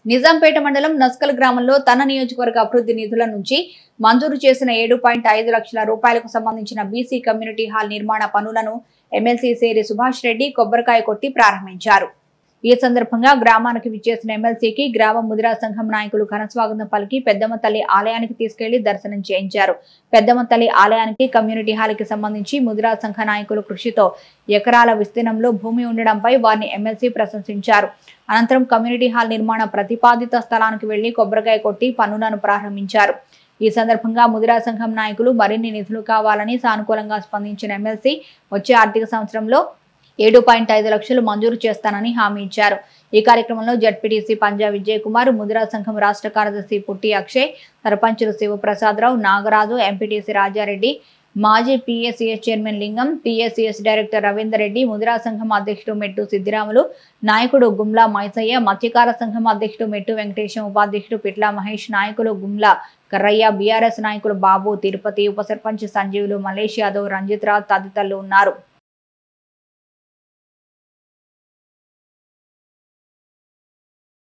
నిజాంపేట మండలం నస్కల్ గ్రామంలో తన నియోజకవర్గ అభివృద్ధి నిధుల నుంచి మంజూరు చేసిన ఏడు పాయింట్ ఐదు లక్షల రూపాయలకు సంబంధించిన బీసీ కమ్యూనిటీ హాల్ నిర్మాణ పనులను ఎమ్మెల్సీ సేరి సుభాష్ రెడ్డి కొబ్బరికాయ కొట్టి ప్రారంభించారు ఈ సందర్భంగా గ్రామానికి విచ్చేసిన ఎమ్మెల్సీకి గ్రామ ముదిరా సంఘం నాయకులు ఘనస్వాగతం పలికి పెద్దమ్మ తల్లి ఆలయానికి తీసుకెళ్లి దర్శనం చేయించారు పెద్దమ్మ తల్లి ఆలయానికి కమ్యూనిటీ హాల్కి సంబంధించి ముదిరా సంఘ నాయకుల కృషితో ఎకరాల విస్తీర్ణంలో భూమి ఉండడంపై వారిని ఎమ్మెల్సీ ప్రశంసించారు అనంతరం కమ్యూనిటీ హాల్ నిర్మాణ ప్రతిపాదిత స్థలానికి వెళ్లి కొబ్బరికాయ కొట్టి పనులను ప్రారంభించారు ఈ సందర్భంగా ముదిరా సంఘం నాయకులు మరిన్ని నిధులు కావాలని సానుకూలంగా స్పందించిన ఎమ్మెల్సీ వచ్చే ఆర్థిక సంవత్సరంలో ఏడు పాయింట్ ఐదు లక్షలు మంజూరు చేస్తానని హామీ ఇచ్చారు ఈ కార్యక్రమంలో జడ్పీటీసీ పంజా విజయ్ కుమార్ ముదిరా సంఘం రాష్ట్ర కార్యదర్శి పుట్టి అక్షయ్ సర్పంచులు శివప్రసాదరావు నాగరాజు ఎంపీటీసీ రాజారెడ్డి మాజీ PSCS chairman Lingam PSCS director Ravinder Reddy ముదిరా సంఘం అధ్యక్షుడు మెట్టు సిద్దిరాములు నాయకుడు గుమ్లా మైసయ్య మత్స్యకార సంఘం అధ్యక్షుడు మెట్టు వెంకటేశం ఉపాధ్యక్షుడు పిట్ల మహేష్ నాయకులు గుమ్లా కర్రయ్య బీఆర్ఎస్ నాయకులు బాబు తిరుపతి ఉప సర్పంచ్ సంజీవులు మలేష్ యాదవ్ రంజిత్ రావు తదితరులు ఉన్నారు